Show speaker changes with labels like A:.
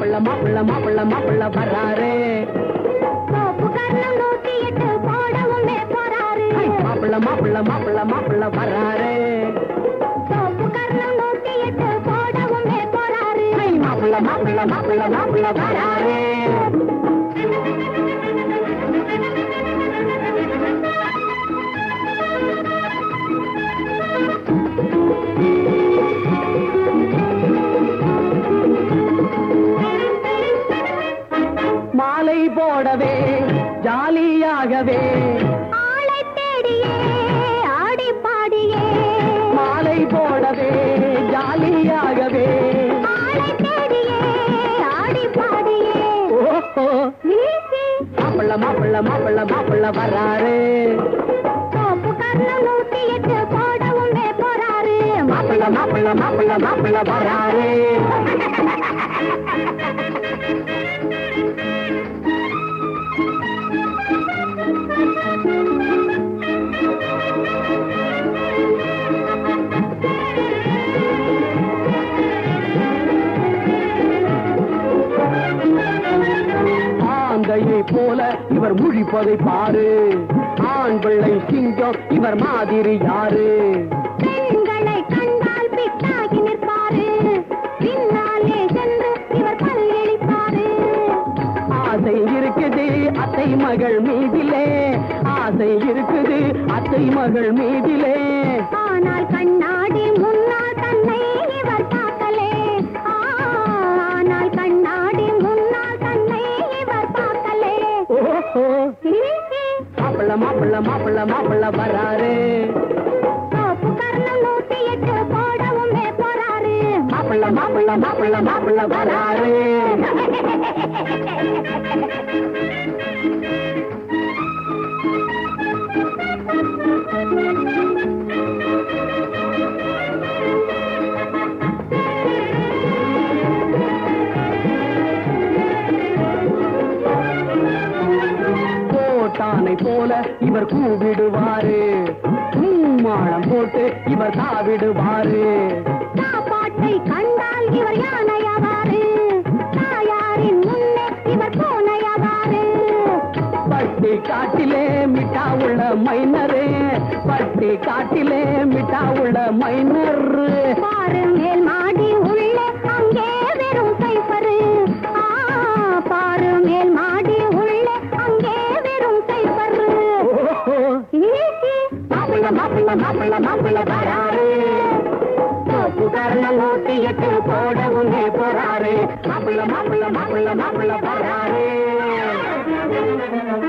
A: மாப்பிள்ள மாப்பிள்ள மாப்பிள்ள மாப்பிள்ள வர்றாரு
B: தோப்பு கர்ணம் நூத்தி எட்டு போடவுமே போறாரு
A: மாப்பிள்ள மாப்பிள்ள மாப்பிள்ள மாப்பிள்ள வர்றாரு
B: தோப்பு கர்ணம் நூத்தி எட்டு போடவுமே போறாரு
A: மாப்பிள்ள மாப்பிள்ள மாப்பிள்ள மாப்பிள்ள வர்றாரு மாலை போடவே ஜாலியாகவே
B: ஆளை தேடியே ஆடி பாடியே
A: மாலை போடவே ஜாலியாகவே
B: ஆளை தேடியே ஆடி பாடியே
A: ஓஹோ
B: வீசி
A: மாப்பிள்ள மாப்பிள்ள மாப்பிள்ள மாப்பிள்ள வர்றாரு
B: தோப்பு கர்ணம் நூத்தி எட்டு போடவுமே போறாரு
A: மாப்பிள்ள மாப்பிள்ள மாப்பிள்ள மாப்பிள்ள வர்றாரு ஆந்தையை போல இவர் முழிப்பதை பாரு ஆண் பிள்ளை சிங்கம் இவர் மாதிரி யாரு
B: பெண்களை கண்டால் பிட்டாகி நிற்பாரு பின்னாலே சென்று இவர் பல்லிழிப்பாரு
A: ஆசை இருக்குது அத்தை மகள் மீதிலே ஆசை இருக்குது அத்தை மகள் மீதிலே
B: ஆனால் கண்ணாடி முன்னால் தன்னை இவர் பார்க்கலே ஆ, ஆனால் கண்ணாடி முன்னால் தன்னை இவர் பார்க்கலே
A: ஓஹோ
B: ஹி, ஹி.
A: மாப்பிள்ள மாப்பிள்ள மாப்பிள்ள மாப்பிள்ள வராரு
B: தோப்பு கர்ணம் நூத்தி எட்டு போடவுமே போறாரு
A: மாப்பிள்ள மாப்பிள்ள மாப்பிள்ள மாப்பிள்ள வராரு கோட்டானை போல இவர் கூவிடுவாரு மாளம் போட்டு இவர் தாவிடுவாரு
B: சாப்பாட்டை கண்டால் இவர் யானையாவாரு தாயாரின் முன்னே இவர் பூனையாவாரு
A: பட்டி காட்டிலே மிட்டா உள்ள மைனரு பட்டி காட்டிலே மிட்டா உள்ள மைனர்
B: பாரு மேல் மாடி உள்ளே அங்கே வெறும் சைபரு ஆ, பாரு மேல் மாடி உள்ளே அங்கே வெறும் சைபரு
A: ஓஹோ
B: ஹி, ஹி.
A: மாப்பிள்ள மாப்பிள்ள மாப்பிள்ள மாப்பிள்ள வராரு தோப்புக்காரன நூத்தி எட்டு போடவுமே போறாரு மாப்பிள்ள மாப்பிள்ள மாப்பிள்ள மாப்பிள்ள வராரு